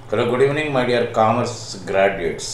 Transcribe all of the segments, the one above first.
hello good evening my dear commerce graduates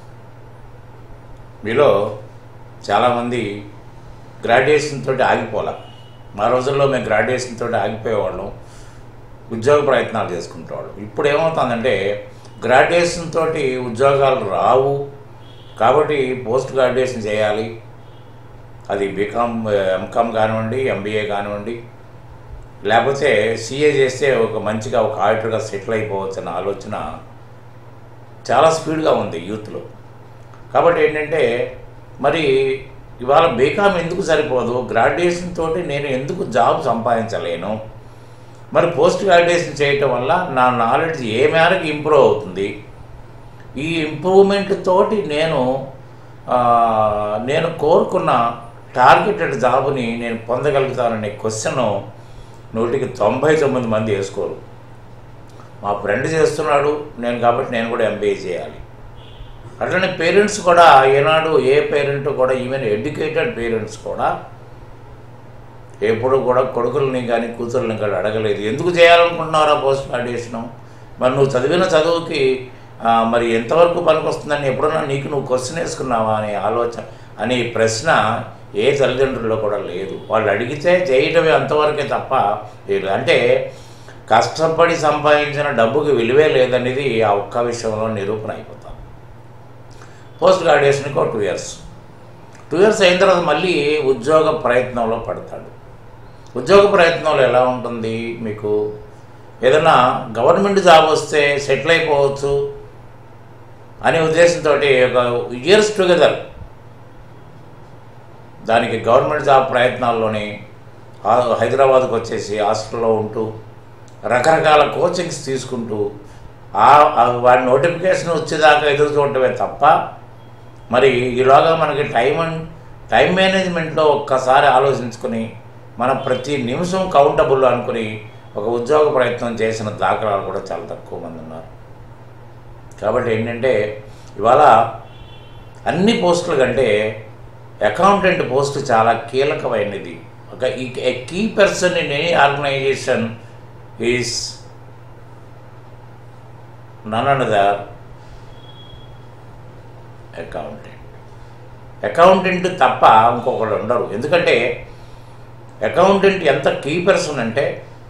మీలో చాలామంది graduation తోటి ఆగిపోలే మా రోజుల్లో మేము గ్రాడ్యుయేషన్ తోటి ఆగిపోయేవాళ్ళం ఉద్యోగ ప్రయత్నాలు చేసుకుంటేవాళ్ళం ఇప్పుడు ఏమవుతుందంటే గ్రాడ్యుయేషన్ తోటి ఉద్యోగాలు రావు కాబట్టి పోస్ట్ గ్రాడ్యుయేషన్ చేయాలి అది బీకామ్ ఎంకామ్ కానివ్వండి ఎంబీఏ కానివ్వండి లేకపోతే సీఏ చేస్తే ఒక మంచిగా ఒక ఆడిటర్గా సెటిల్ అయిపోవచ్చు అన్న ఆలోచన చాలా స్పీడ్గా ఉంది యూత్లో కాబట్టి ఏంటంటే మరి ఇవాళ బీకామ్ ఎందుకు సరిపోదు గ్రాడ్యుయేషన్ తోటి నేను ఎందుకు జాబ్ సంపాదించలేను మరి పోస్ట్ గ్రాడ్యుయేషన్ చేయటం వల్ల నా నాలెడ్జ్ ఏ మేరకు ఇంప్రూవ్ అవుతుంది ఈ ఇంప్రూవ్మెంట్ తోటి నేను ఆ, నేను కోరుకున్న టార్గెటెడ్ జాబ్ని నేను పొందగలుగుతాననే క్వశ్చన్ నూటికి తొంభై తొమ్మిది మంది వేసుకోరు మా ఫ్రెండ్ చేస్తున్నాడు నేను కాబట్టి నేను కూడా ఎంబీఏ చేయాలి అట్లనే పేరెంట్స్ కూడా ఏనాడు ఏ పేరెంట్ కూడా ఈవెన్ ఎడ్యుకేటెడ్ పేరెంట్స్ కూడా ఎప్పుడు కూడా కొడుకుల్ని కానీ కూతుర్ని కానీ అడగలేదు ఎందుకు చేయాలనుకుంటున్నారా పోస్ట్ గ్రాడ్యుయేషను మరి నువ్వు చదివిన చదువుకి ఆ, మరి ఎంతవరకు పనికొస్తుందని ఎప్పుడన్నా నీకు నువ్వు క్వశ్చన్ వేసుకున్నావా అనే ఆలోచన అనే ప్రశ్న ఏ తల్లిదండ్రుల్లో కూడా లేదు వాళ్ళు అడిగితే చేయటమే అంతవరకే తప్ప లేదు అంటే కష్టపడి సంపాదించిన డబ్బుకి విలువే లేదనేది ఆ ఒక్క విషయంలో నిరూపణ అయిపోతాం పోస్ట్ గ్రాడ్యుయేషన్కి ఒక టూ ఇయర్స్ టూ ఇయర్స్ అయిన తర్వాత మళ్ళీ ఉద్యోగ ప్రయత్నంలో పడతాడు ఉద్యోగ ప్రయత్నంలో ఎలా ఉంటుంది మీకు ఏదైనా గవర్నమెంట్ జాబ్ వస్తే సెటిల్ అయిపోవచ్చు అనే ఉద్దేశంతో ఒక ఇయర్స్ టుగెదర్ దానికి గవర్నమెంట్ జాబ్ ప్రయత్నాల్లోని ఆ- హైదరాబాద్కి వచ్చేసి హాస్టల్లో ఉంటూ రకరకాల కోచింగ్స్ తీసుకుంటూ ఆ ఆ వాడి నోటిఫికేషన్ వచ్చేదాకా ఎదురు చూడటమే తప్ప మరి ఈలోగా మనకి టైం అండ్ టైం మేనేజ్మెంట్లో ఒక్కసారి ఆలోచించుకొని మనం ప్రతి నిమిషం కౌంటబుల్ అనుకుని ఒక ఉద్యోగ ప్రయత్నం చేసిన దాఖలాలు కూడా చాలా తక్కువ మంది ఉన్నారు కాబట్టి ఏంటంటే ఇవాళ అన్ని పోస్టుల కంటే అకౌంటెంట్ పోస్ట్ చాలా కీలకమైనది ఒక ఈ key person in any organization is none another accountant accountant తప్ప ఇంకొకళ్ళు ఉండరు ఎందుకంటే అకౌంటెంట్ ఎంత కీ పర్సన్ అంటే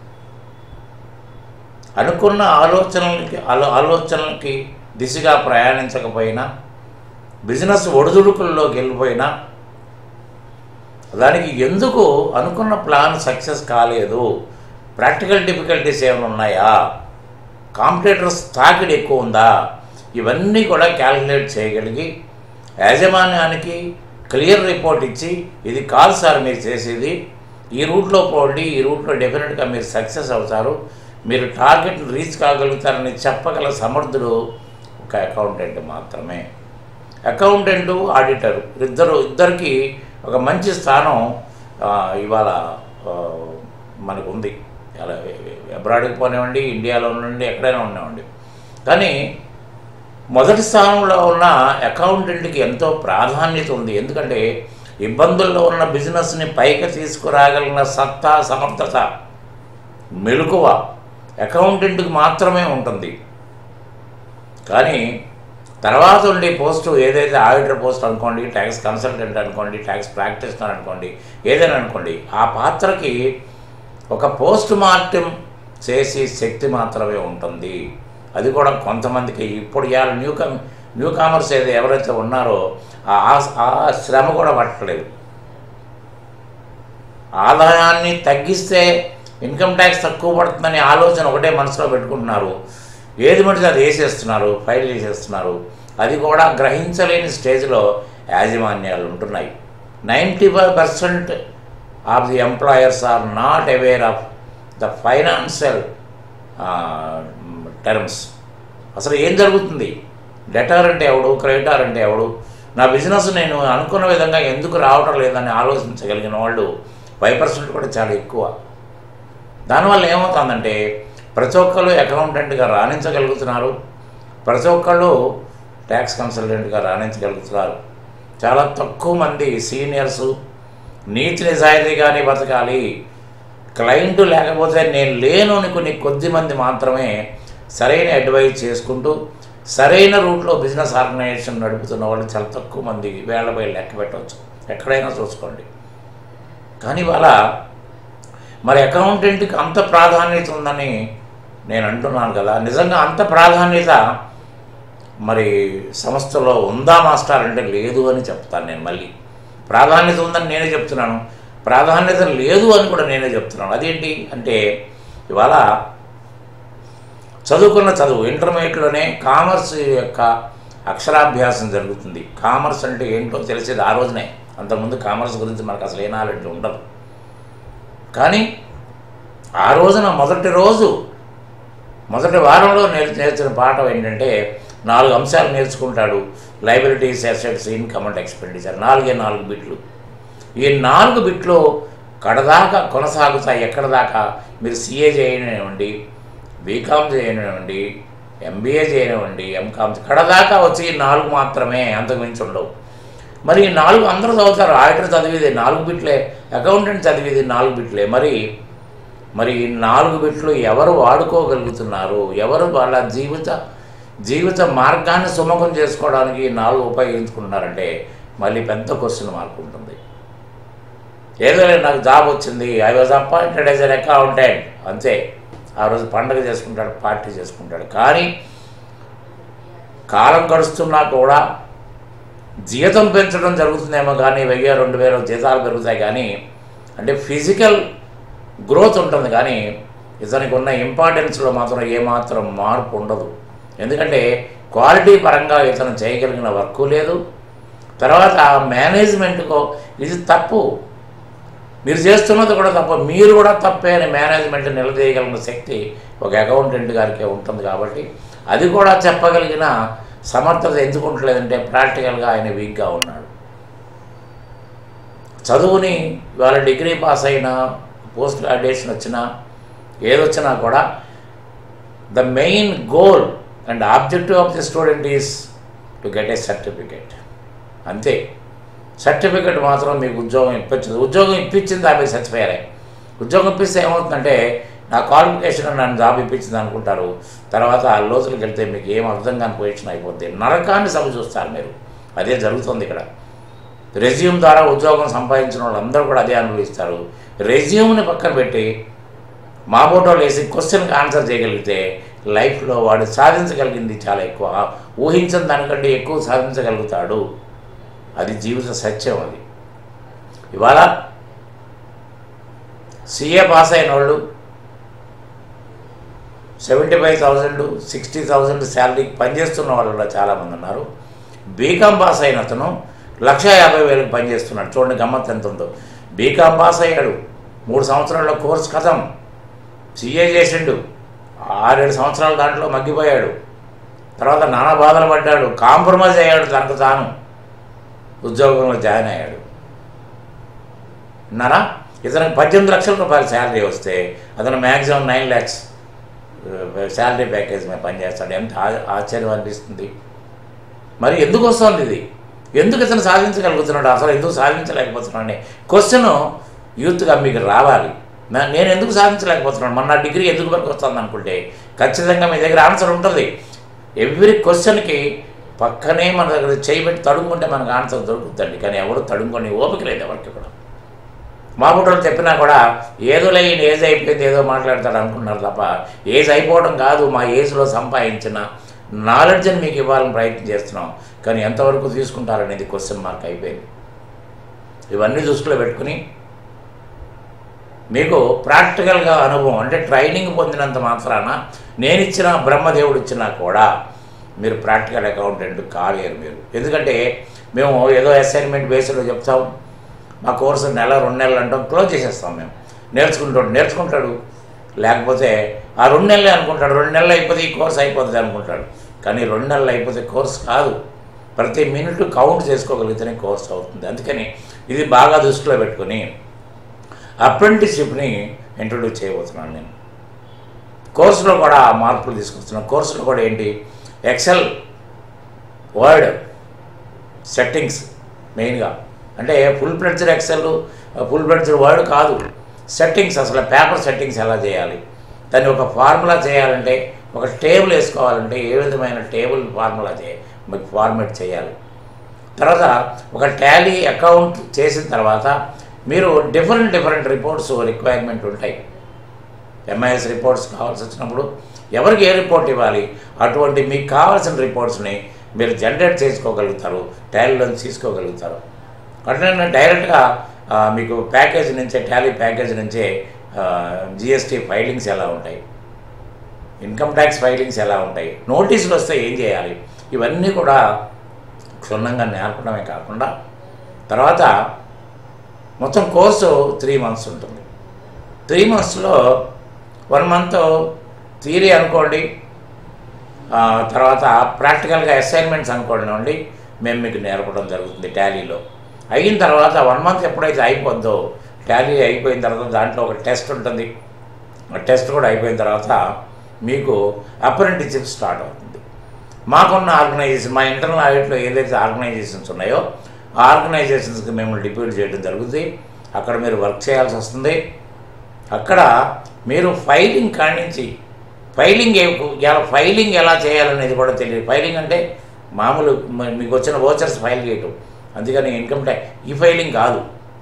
అనుకున్న ఆలోచనలకి ఆలో ఆలోచనలకి దిశగా ప్రయాణించకపోయినా బిజినెస్ ఒడిదుడుకుల్లోకి వెళ్ళిపోయినా దానికి ఎందుకు అనుకున్న ప్లాన్ సక్సెస్ కాలేదు ప్రాక్టికల్ డిఫికల్టీస్ ఏమైనా ఉన్నాయా కాంపిటేటర్స్ తాకిడి ఎక్కువ ఉందా ఇవన్నీ కూడా క్యాలిక్యులేట్ చేయగలిగి యాజమాన్యానికి క్లియర్ రిపోర్ట్ ఇచ్చి ఇది కాదు సార్ మీరు చేసేది ఈ రూట్లో పోండి ఈ రూట్లో డెఫినెట్గా మీరు సక్సెస్ అవుతారు మీరు టార్గెట్ రీచ్ కాగలుగుతారని చెప్పగల సమర్థుడు ఒక అకౌంటెంట్ మాత్రమే అకౌంటెంట్ ఆడిటర్ ఇద్దరు ఇద్దరికి ఒక మంచి స్థానం ఆ, ఇవాళ ఆ, మనకు ఉంది అలా అబ్రాడ్కి పోనివ్వండి ఇండియాలో ఉండండి ఎక్కడైనా ఉన్నామండి కానీ మొదటి స్థానంలో ఉన్న అకౌంటెంట్కి ఎంతో ప్రాధాన్యత ఉంది ఎందుకంటే ఇబ్బందుల్లో ఉన్న బిజినెస్ని పైకి తీసుకురాగలిగిన సత్తా సమర్థత మెలకువ అకౌంటెంట్కి మాత్రమే ఉంటుంది కానీ తర్వాత ఉండే పోస్టు ఏదైతే ఆడిటర్ పోస్ట్ అనుకోండి ట్యాక్స్ కన్సల్టెంట్ అనుకోండి ట్యాక్స్ ప్రాక్టీషనర్ అనుకోండి ఏదైనా అనుకోండి ఆ పాత్రకి ఒక పోస్ట్ మార్టం చేసి శక్తి మాత్రమే ఉంటుంది అది కూడా కొంతమందికి ఇప్పుడు ఇవాళ న్యూ కమ్ న్యూ కామర్స్ ఏదో ఎవరైతే ఉన్నారో ఆ ఆ శ్రమ కూడా పట్టలేదు ఆదాయాన్ని తగ్గిస్తే ఇన్కమ్ ట్యాక్స్ తక్కువ పడుతుందనే ఆలోచన ఒకటే మనసులో పెట్టుకుంటున్నారు ఏది మటుకు అది వేసేస్తున్నారు ఫైల్ చేసేస్తున్నారు అది కూడా గ్రహించలేని స్టేజ్లో యాజమాన్యాలు ఉంటున్నాయి ninety five percent of the employers are not aware of the financial terms అసలు ఏం జరుగుతుంది డెటార్ అంటే ఎవడు క్రెడిటార్ అంటే ఎవడు నా బిజినెస్ నేను అనుకున్న విధంగా ఎందుకు రావటం లేదని ఆలోచించగలిగిన వాళ్ళు ఫైవ్ పర్సెంట్ కూడా చాలా ఎక్కువ దానివల్ల ఏమవుతుందంటే ప్రతి ఒక్కళ్ళు అకౌంటెంట్గా రాణించగలుగుతున్నారు ప్రతి ఒక్కళ్ళు ట్యాక్స్ కన్సల్టెంట్గా రాణించగలుగుతున్నారు చాలా తక్కువ మంది సీనియర్సు నీతి నిజాయితీగానే బతకాలి క్లయింట్ లేకపోతే నేను లేను అని కొన్ని కొద్ది మంది మాత్రమే సరైన అడ్వైజ్ చేసుకుంటూ సరైన రూట్లో బిజినెస్ ఆర్గనైజేషన్ నడుపుతున్న వాళ్ళు చాలా తక్కువ మంది వేళ్ళపై లెక్క పెట్టవచ్చు ఎక్కడైనా చూసుకోండి కానీ ఇవాళ మరి అకౌంటెంట్కి అంత ప్రాధాన్యత ఉందని నేను అంటున్నాను కదా నిజంగా అంత ప్రాధాన్యత మరి సంస్థలో ఉందా మాస్టర్ అంటే లేదు అని చెప్తాను నేను మళ్ళీ ప్రాధాన్యత ఉందని నేనే చెప్తున్నాను ప్రాధాన్యత లేదు అని కూడా నేనే చెప్తున్నాను అదేంటి అంటే ఇవాళ చదువుకున్న చదువు ఇంటర్మీడియట్లోనే కామర్స్ యొక్క అక్షరాభ్యాసం జరుగుతుంది కామర్స్ అంటే ఏంటో తెలిసేది ఆ రోజునే అంతకుముందు కామర్స్ గురించి మనకు అసలు ఏ నాలెడ్జ్ ఉండదు కానీ ఆ రోజున మొదటి రోజు మొదటి వారంలో నేర్ నేర్చిన పాఠం ఏంటంటే నాలుగు అంశాలు నేర్చుకుంటాడు liabilities assets income and expenditure నాలుగే నాలుగు బిట్లు ఈ నాలుగు బిట్లు కడదాకా కొనసాగుతాయి ఎక్కడ దాకా మీరు సిఏ చేయనివ్వండి బీకామ్ చేయనివ్వండి ఎంబీఏ చేయనివ్వండి ఎంకామ్ కడదాకా వచ్చి ఈ నాలుగు మాత్రమే అంతకు మించి ఉండవు మరి ఈ నాలుగు అందరూ చదువుతారు ఆడిటర్ చదివేది నాలుగు బిట్లే అకౌంటెంట్ చదివేది నాలుగు బిట్లే మరి మరి ఈ నాలుగు బిట్లు ఎవరు వాడుకోగలుగుతున్నారు ఎవరు వాళ్ళ జీవిత జీవిత మార్గాన్ని సుమకం చేసుకోవడానికి ఈ నాలుగు ఉపయోగించుకుంటున్నారంటే మళ్ళీ పెద్ద క్వశ్చన్ మార్క్ ఉంటుంది ఏదో లేదు, నాకు జాబ్ వచ్చింది I was appointed as an accountant అంతే ఆ రోజు పండగ చేసుకుంటాడు పార్టీ చేసుకుంటాడు కానీ కాలం గడుస్తున్నా కూడా జీతం పెంచడం జరుగుతుందేమో కానీ వెయ్యి రెండు వేల జీతాలు పెరుగుతాయి కానీ అంటే ఫిజికల్ గ్రోత్ ఉంటుంది కానీ ఇతనికి ఉన్న ఇంపార్టెన్స్లో మాత్రం ఏమాత్రం మార్పు ఉండదు ఎందుకంటే క్వాలిటీ పరంగా ఇతను చేయగలిగిన వర్క్ లేదు తర్వాత మేనేజ్మెంట్కో ఇది తప్పు మీరు చేస్తున్నది కూడా తప్ప మీరు కూడా తప్పే అని మేనేజ్మెంట్ నిలదీయగలిగిన శక్తి ఒక అకౌంటెంట్ గారికి ఉంటుంది కాబట్టి అది కూడా చెప్పగలిగిన సమర్థత ఎందుకు ఉండలేదంటే ప్రాక్టికల్గా ఆయన వీక్గా ఉన్నాడు చదువుని వాళ్ళ డిగ్రీ పాస్ అయినా పోస్ట్ గ్రాడ్యుయేషన్ వచ్చినా ఏదొచ్చినా కూడా the main goal and objective of the student is to get a certificate అంతే సర్టిఫికేట్ మాత్రం మీకు ఉద్యోగం ఇప్పించదు ఉద్యోగం ఇప్పించింది ఆమె చచ్చిపోయారే ఉద్యోగం ఇప్పిస్తే ఏమవుతుందంటే నా క్వాలిఫికేషన్ నన్ను జాబ్ ఇప్పించింది అనుకుంటారు తర్వాత ఆ లోతులకు వెళ్తే మీకు ఏం అర్థం కాని పొజిషన్ అయిపోద్ది నరకాన్ని సభ చూస్తారు మీరు అదే జరుగుతుంది ఇక్కడ రెజ్యూమ్ ద్వారా ఉద్యోగం సంపాదించిన వాళ్ళందరూ కూడా అదే అనుభవిస్తారు రెజ్యూమ్ని పక్కన పెట్టి మా ఫోటోలు వేసి క్వశ్చన్కి ఆన్సర్ చేయగలిగితే లైఫ్లో వాడు సాధించగలిగింది చాలా ఎక్కువ ఊహించిన దానికంటే ఎక్కువ సాధించగలుగుతాడు అది జీవిత సత్యం అది ఇవాళ సిఏ పాస్ అయిన వాళ్ళు seventy five thousand sixty thousand శాలరీకి పనిచేస్తున్న వాళ్ళు కూడా చాలామంది ఉన్నారు బీకామ్ పాస్ అయిన అతను లక్ష యాభై వేలకు పనిచేస్తున్నాడు చూడండి గమ్మత్ ఎంత ఉందో బీకామ్ పాస్ అయ్యాడు మూడు సంవత్సరాల కోర్స్ కథం సిఏ చేసిండు ఆరేడు సంవత్సరాల దాంట్లో మగ్గిపోయాడు తర్వాత నానా బాధలు పడ్డాడు కాంప్రమైజ్ అయ్యాడు తనకు తాను ఉద్యోగంలో జాయిన్ అయ్యాడు విన్నారా ఇతనికి పద్దెనిమిది లక్షల రూపాయల శాలరీ వస్తే అతను maximum nine lakhs salary package మీద పనిచేస్తాడు ఎంత ఆ- ఆశ్చర్యం అనిపిస్తుంది మరి ఎందుకు వస్తుంది ఇది ఎందుకు ఇతను సాధించగలుగుతున్నాడు అసలు ఎందుకు సాధించలేకపోతున్నాడు అనే క్వశ్చన్ యూత్గా మీకు రావాలి నా- నేను ఎందుకు సాధించలేకపోతున్నాను మన నా డిగ్రీ ఎందుకు వరకు వస్తుంది అనుకుంటే ఖచ్చితంగా మీ దగ్గర ఆన్సర్ ఉంటుంది ఎవ్రీ క్వశ్చన్కి పక్కనే మన దగ్గర చేయబెట్టి తడుముకుంటే మనకు ఆన్సర్ దొరుకుతుందండి కానీ ఎవరు తడుముకొని ఓపిక లేదు ఎవరికి కూడా మా బుడ్డలు చెప్పినా కూడా ఏదో లేని ఏజ్ అయిపోయింది ఏదో మాట్లాడతాడు అనుకున్నారు తప్ప ఏజ్ అయిపోవడం కాదు మా ఏజ్లో సంపాదించిన నాలెడ్జ్ని మీకు ఇవ్వాలని ప్రయత్నం చేస్తున్నాం కానీ ఎంతవరకు తీసుకుంటారనేది క్వశ్చన్ మార్క్ అయిపోయింది ఇవన్నీ దృష్టిలో పెట్టుకుని మీకు ప్రాక్టికల్గా అనుభవం అంటే ట్రైనింగ్ పొందినంత మాత్రాన నేను ఇచ్చిన బ్రహ్మదేవుడు ఇచ్చినా కూడా మీరు ప్రాక్టికల్ అకౌంటెంట్ కాలేరు మీరు ఎందుకంటే మేము ఏదో అసైన్మెంట్ బేస్లో చెప్తాం మా కోర్సు నెల రెండు నెలలు అంటాం క్లోజ్ చేసేస్తాం మేము నేర్చుకుంటాడు నేర్చుకుంటాడు లేకపోతే ఆ రెండు నెలలే అనుకుంటాడు రెండు నెలలు అయిపోతే ఈ కోర్స్ అయిపోతుంది అనుకుంటాడు కానీ రెండు నెలలు అయిపోతే కోర్స్ కాదు ప్రతి మినిట్ కౌంట్ చేసుకోగలిగితేనే కోర్స్ అవుతుంది అందుకని ఇది బాగా దృష్టిలో పెట్టుకొని అప్రెంటిస్షిప్ని ఇంట్రొడ్యూస్ చేయబోతున్నాను నేను కోర్సులో కూడా మార్పులు తీసుకొస్తున్నాను కోర్సులో కూడా ఏంటి ఎక్సెల్ వర్డ్ సెట్టింగ్స్ మెయిన్గా అంటే full fledged excel full fledged word కాదు సెట్టింగ్స్ అసలు పేపర్ సెట్టింగ్స్ ఎలా చేయాలి దాన్ని ఒక ఫార్ములా చేయాలంటే ఒక టేబుల్ వేసుకోవాలంటే ఏ విధమైన టేబుల్ ఫార్ములా చే మీకు ఫార్మేట్ చేయాలి తర్వాత ఒక టాలీ అకౌంట్ చేసిన తర్వాత మీరు డిఫరెంట్ డిఫరెంట్ రిపోర్ట్స్ రిక్వైర్మెంట్ ఉంటాయి ఎంఐఎస్ రిపోర్ట్స్ కావాల్సి వచ్చినప్పుడు ఎవరికి ఏ రిపోర్ట్ ఇవ్వాలి అటువంటి మీకు కావాల్సిన రిపోర్ట్స్ని మీరు జనరేట్ చేసుకోగలుగుతారు టాలీలో తీసుకోగలుగుతారు అట్లనే డైరెక్ట్గా ఆ, మీకు ప్యాకేజ్ నుంచే టాలీ ప్యాకేజ్ నుంచే జిఎస్టీ ఫైలింగ్స్ ఎలా ఉంటాయి ఇన్కమ్ ట్యాక్స్ ఫైలింగ్స్ ఎలా ఉంటాయి నోటీసులు వస్తే ఏం చేయాలి ఇవన్నీ కూడా క్షుణ్ణంగా నేర్పడమే కాకుండా తర్వాత మొత్తం కోర్సు త్రీ మంత్స్ ఉంటుంది త్రీ మంత్స్లో వన్ మంత్ థియరీ అనుకోండి ఆ, తర్వాత ప్రాక్టికల్గా అసైన్మెంట్స్ అనుకోండి మేము మీకు నేర్పడం జరుగుతుంది టాలీలో అయిన తర్వాత వన్ మంత్ ఎప్పుడైతే అయిపోద్దో టాలీ అయిపోయిన తర్వాత దాంట్లో ఒక టెస్ట్ ఉంటుంది ఆ టెస్ట్ కూడా అయిపోయిన తర్వాత మీకు అప్రెంటిషిప్ స్టార్ట్ అవుతుంది మాకున్న ఆర్గనైజేషన్ మా ఇంటర్నల్ ఆడిట్లో ఏదైతే ఆర్గనైజేషన్స్ ఉన్నాయో ఆ ఆర్గనైజేషన్స్కి మేము డిప్యూట్ చేయడం జరుగుతుంది అక్కడ మీరు వర్క్ చేయాల్సి వస్తుంది అక్కడ మీరు ఫైలింగ్ కానించి ఫైలింగ్ ఏ ఎలా ఫైలింగ్ ఎలా చేయాలనేది కూడా తెలియదు ఫైలింగ్ అంటే మామూలు మ- మీకు వచ్చిన ఓచర్స్ ఫైల్ చేయటం అందుకని ఇన్కమ్ ట్యాక్స్ ఈ ఫైలింగ్ కాదు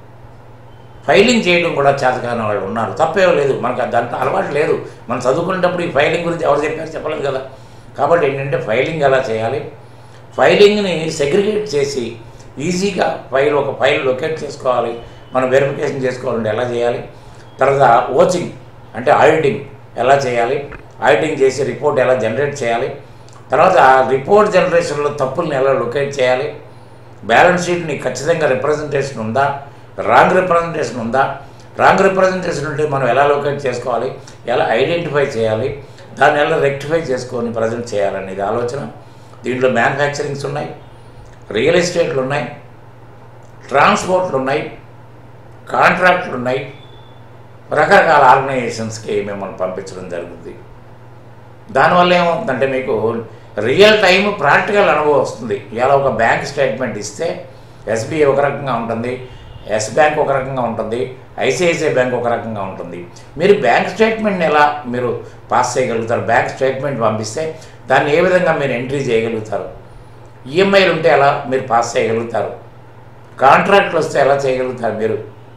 ఫైలింగ్ చేయడం కూడా చేతకాని వాళ్ళు ఉన్నారు తప్పేం లేదు మనకు దాంట్లో అలవాటు లేదు మనం చదువుకునేటప్పుడు ఈ ఫైలింగ్ గురించి ఎవరు చెప్పారు చెప్పలేదు కదా కాబట్టి ఏంటంటే ఫైలింగ్ ఎలా చేయాలి ఫైలింగ్ని సెగ్రిగేట్ చేసి ఈజీగా ఫైల్ ఒక ఫైల్ లొకేట్ చేసుకోవాలి మనం వెరిఫికేషన్ చేసుకోవాలంటే ఎలా చేయాలి తర్వాత ఓచింగ్ అంటే ఆడిటింగ్ ఎలా చేయాలి ఆడిటింగ్ చేసి రిపోర్ట్ ఎలా జనరేట్ చేయాలి తర్వాత ఆ రిపోర్ట్ జనరేషన్లో తప్పుల్ని ఎలా లొకేట్ చేయాలి బ్యాలెన్స్ షీట్ని ఖచ్చితంగా రిప్రజెంటేషన్ ఉందా రాంగ్ రిప్రజెంటేషన్ ఉందా రాంగ్ రిప్రజెంటేషన్ ఉంటే మనం ఎలా లొకేట్ చేసుకోవాలి ఎలా ఐడెంటిఫై చేయాలి దాన్ని ఎలా రెక్టిఫై చేసుకొని ప్రజెంట్ చేయాలనేది ఆలోచన దీంట్లో మ్యానుఫ్యాక్చరింగ్స్ ఉన్నాయి రియల్ ఎస్టేట్లు ఉన్నాయి ట్రాన్స్పోర్ట్లు ఉన్నాయి కాంట్రాక్ట్లు ఉన్నాయి రకరకాల ఆర్గనైజేషన్స్కి మిమ్మల్ని పంపించడం జరుగుతుంది దానివల్ల ఏమవుతుందంటే మీకు రియల్ టైం ప్రాక్టికల్ అనుభవం వస్తుంది ఇలా ఒక బ్యాంక్ స్టేట్మెంట్ ఇస్తే ఎస్బీఐ ఒక రకంగా ఉంటుంది ఎస్ బ్యాంక్ ఒక రకంగా ఉంటుంది ఐసిఐసిఐ బ్యాంక్ ఒక రకంగా ఉంటుంది మీరు బ్యాంక్ స్టేట్మెంట్ని ఎలా మీరు పాస్ చేయగలుగుతారు బ్యాంక్ స్టేట్మెంట్ పంపిస్తే దాన్ని ఏ విధంగా మీరు ఎంట్రీ చేయగలుగుతారు ఈఎంఐలు ఉంటే ఎలా మీరు పాస్ చేయగలుగుతారు కాంట్రాక్ట్లు వస్తే ఎలా చేయగలుగుతారు మీరు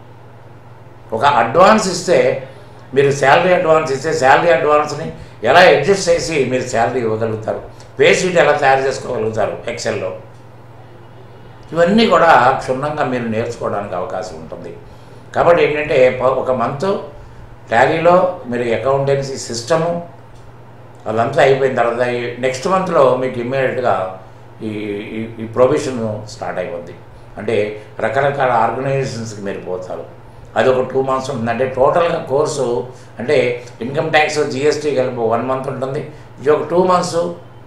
ఒక అడ్వాన్స్ ఇస్తే మీరు శాలరీ అడ్వాన్స్ ఇస్తే శాలరీ అడ్వాన్స్ని ఎలా అడ్జస్ట్ చేసి మీరు శాలరీ ఇవ్వగలుగుతారు పే షీట్ ఎలా తయారు చేసుకోగలుగుతారు ఎక్సెల్లో ఇవన్నీ కూడా క్షుణ్ణంగా మీరు నేర్చుకోవడానికి అవకాశం ఉంటుంది కాబట్టి ఏంటంటే ప- ఒక మంత్ టాలీలో మీరు అకౌంటెన్సీ సిస్టము అదంతా అయిపోయిన తర్వాత నెక్స్ట్ మంత్లో మీకు ఇమ్మీడియట్గా ఈ ఈ- ఈ ప్రొవిషన్ స్టార్ట్ అయిపోద్ది అంటే రకరకాల ఆర్గనైజేషన్స్కి మీరు పోతారు అది ఒక టూ మంత్స్ ఉంటుంది అంటే టోటల్గా కోర్సు అంటే ఇన్కమ్ ట్యాక్స్ జిఎస్టీ కలిపి వన్ మంత్ ఉంటుంది ఇది ఒక టూ మంత్స్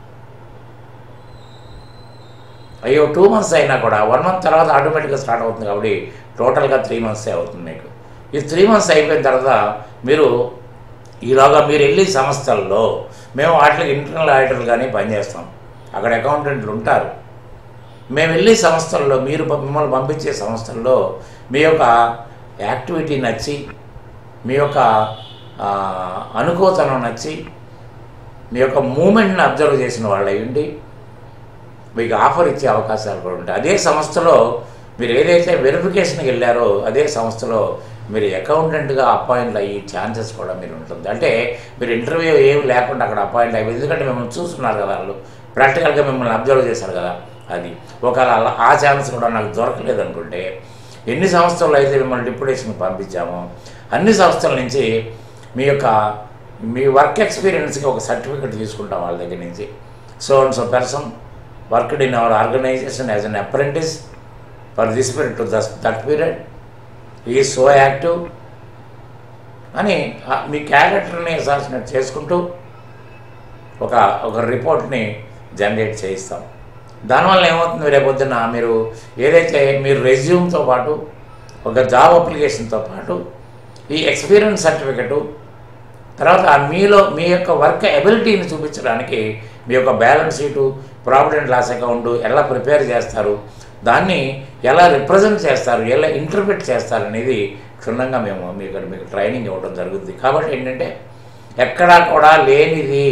అయ్యో టూ మంత్స్ అయినా కూడా వన్ మంత్ తర్వాత ఆటోమేటిక్గా స్టార్ట్ అవుతుంది కాబట్టి టోటల్గా త్రీ మంత్సే అవుతుంది మీకు ఈ త్రీ మంత్స్ అయిపోయిన తర్వాత మీరు ఈలోగా మీరు వెళ్ళి సంస్థల్లో మేము వాటికి ఇంటర్నల్ ఆడిటర్లుగానే పనిచేస్తాం అక్కడ అకౌంటెంట్లు ఉంటారు మేము వెళ్ళి సంస్థల్లో మీరు ప- మిమ్మల్ని పంపించే సంస్థల్లో మీ యొక్క యాక్టివిటీ నచ్చి మీ యొక్క ఆ, అనుకోతనం నచ్చి మీ యొక్క మూమెంట్ని అబ్జర్వ్ చేసిన వాళ్ళు అయ్యండి మీకు ఆఫర్ ఇచ్చే అవకాశాలు కూడా ఉంటాయి అదే సంస్థలో మీరు ఏదైతే వెరిఫికేషన్కి వెళ్ళారో అదే సంస్థలో మీరు అకౌంటెంట్గా అపాయింట్ అయ్యే ఛాన్సెస్ కూడా మీరు ఉంటుంది అంటే మీరు ఇంటర్వ్యూ ఏమి లేకుండా అక్కడ అపాయింట్ అయ్యి ఎందుకంటే మిమ్మల్ని చూస్తున్నారు కదా వాళ్ళు ప్రాక్టికల్గా మిమ్మల్ని అబ్జర్వ్ చేశారు కదా అది ఒకవేళ అలా ఆ ఛాన్స్ కూడా నాకు దొరకలేదు అనుకుంటే ఎన్ని సంస్థల్లో అయితే మిమ్మల్ని డిప్యుటేషన్కి పంపించామో అన్ని సంస్థల నుంచి మీ యొక్క మీ వర్క్ ఎక్స్పీరియన్స్కి ఒక సర్టిఫికెట్ తీసుకుంటాం వాళ్ళ దగ్గర నుంచి so and so person worked in our organization as an apprentice for this period to this that period ఈ సో యాక్టివ్ అని ఆ మీ క్యారెక్టర్ని అసాసినేట్ చేసుకుంటూ ఒక ఒక రిపోర్ట్ని జనరేట్ చేయిస్తాం దానివల్ల ఏమవుతుంది రేపొద్దున మీరు ఏదైతే మీరు రెజ్యూమ్తో పాటు ఒక జాబ్ అప్లికేషన్తో పాటు ఈ ఎక్స్పీరియన్స్ సర్టిఫికెటు తర్వాత ఆ మీలో మీ యొక్క వర్క్ ఎబిలిటీని చూపించడానికి మీ యొక్క balance sheet profit and loss account ఎలా ప్రిపేర్ చేస్తారు దాన్ని ఎలా రిప్రజెంట్ చేస్తారు ఎలా ఇంటర్ప్రిట్ చేస్తారు అనేది క్షుణ్ణంగా మేము మీకు మీకు ట్రైనింగ్ ఇవ్వడం జరుగుతుంది కాబట్టి ఏంటంటే ఎక్కడా కూడా లేనిది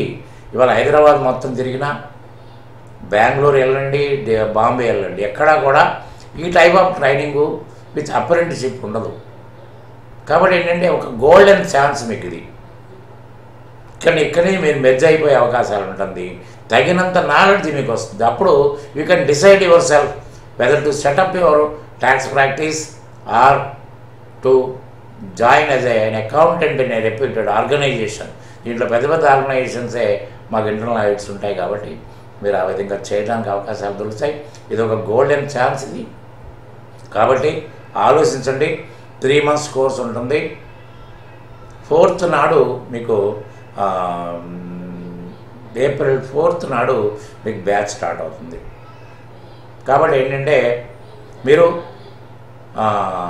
ఇవాళ హైదరాబాద్ మొత్తం తిరిగినా బెంగళూరు వెళ్ళండి డే- బాంబే వెళ్ళండి ఎక్కడా కూడా ఈ type of training with apprenticeship ఉండదు కాబట్టి ఏంటంటే ఒక గోల్డెన్ ఛాన్స్ మీకు ఇది కానీ ఇక్కడే మీరు మెర్జ్ అయిపోయే అవకాశాలు ఉంటుంది తగినంత నాలెడ్జ్ మీకు వస్తుంది అప్పుడు you can decide yourself whether to set up your tax practice or to join as an accountant in a reputed organization దీంట్లో పెద్ద పెద్ద ఆర్గనైజేషన్సే మాకు ఇంటర్నల్ ఆడిట్స్ ఉంటాయి కాబట్టి మీరు ఆ విధంగా చేయడానికి అవకాశాలు దొరుకుతాయి ఇది ఒక గోల్డెన్ ఛాన్స్ ఇది కాబట్టి ఆలోచించండి త్రీ మంత్స్ కోర్స్ ఉంటుంది ఫోర్త్ నాడు మీకు ఆ, ఏప్రిల్ ఫోర్త్ నాడు మీకు బ్యాచ్ స్టార్ట్ అవుతుంది కాబట్టి ఏంటంటే మీరు ఆ,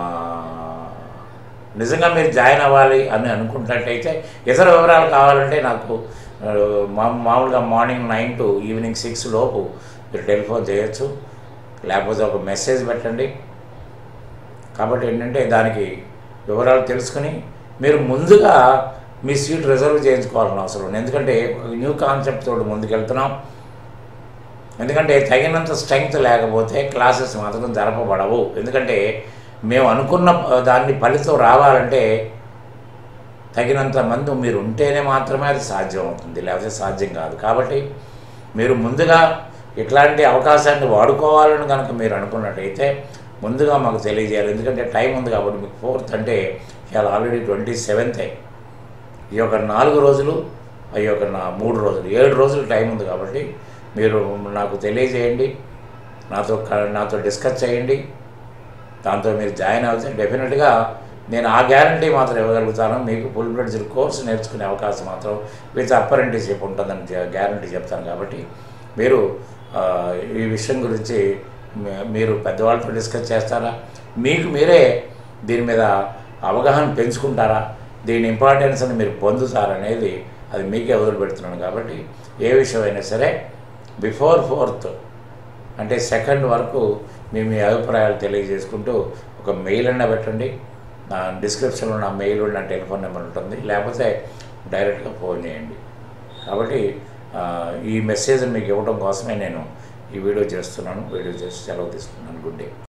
నిజంగా మీరు జాయిన్ అవ్వాలి అని అనుకుంటున్నట్టయితే ఇతర వివరాలు కావాలంటే నాకు ఆ, మా మామూలుగా morning nine to evening six లోపు మీరు టెలిఫోన్ చేయొచ్చు లేకపోతే ఒక మెసేజ్ పెట్టండి కాబట్టి ఏంటంటే దానికి వివరాలు తెలుసుకుని మీరు ముందుగా మీ సీట్ రిజర్వ్ చేయించుకోవాలని అవసరం ఉంది ఎందుకంటే ఒక న్యూ కాన్సెప్ట్ తోటి ముందుకెళ్తున్నాం ఎందుకంటే తగినంత స్ట్రెంగ్త్ లేకపోతే క్లాసెస్ మాత్రం జరపబడవు ఎందుకంటే మేము అనుకున్న దాన్ని ఫలితం రావాలంటే తగినంత మంది మీరు ఉంటేనే మాత్రమే అది సాధ్యం అవుతుంది లేకపోతే సాధ్యం కాదు కాబట్టి మీరు ముందుగా ఇట్లాంటి అవకాశాన్ని వాడుకోవాలని కనుక మీరు అనుకున్నట్టయితే ముందుగా మాకు తెలియజేయాలి ఎందుకంటే టైం ఉంది కాబట్టి మీకు ఫోర్త్ అంటే ఇవాళ ఆల్రెడీ ట్వంటీ సెవెంత్ ఈ యొక్క నాలుగు రోజులు ఈ యొక్క నా మూడు రోజులు ఏడు రోజులు టైం ఉంది కాబట్టి మీరు నాకు తెలియజేయండి నాతో క- నాతో డిస్కస్ చేయండి దాంతో మీరు జాయిన్ అవుతే డెఫినెట్గా నేను ఆ గ్యారంటీ మాత్రం ఇవ్వగలుగుతాను మీకు ఫుల్ బ్లడ్జ్ కోర్స్ నేర్చుకునే అవకాశం మాత్రం విత్ అప్పరెంటిషిప్ ఉంటుందని గ్యారంటీ చెప్తాను కాబట్టి మీరు ఆ, ఈ విషయం గురించి మీ- మీరు పెద్దవాళ్ళతో డిస్కస్ చేస్తారా మీకు మీరే దీని మీద అవగాహన పెంచుకుంటారా దీని ఇంపార్టెన్స్ని మీరు పొందుతారనేది అది మీకే వదిలిపెడుతున్నాను కాబట్టి ఏ విషయమైనా సరే బిఫోర్ ఫోర్త్ అంటే సెకండ్ వరకు మీ మీ అభిప్రాయాలు తెలియజేసుకుంటూ ఒక మెయిల్ అన్న పెట్టండి నా డిస్క్రిప్షన్లో నా మెయిల్ నా టెలిఫోన్ నెంబర్ ఉంటుంది లేకపోతే డైరెక్ట్గా ఫోన్ చేయండి కాబట్టి ఆ, ఈ మెసేజ్ మీకు ఇవ్వడం కోసమే నేను ఈ వీడియో చేస్తున్నాను వీడియో చేసి సెలవు తీసుకున్నాను గుడ్ డే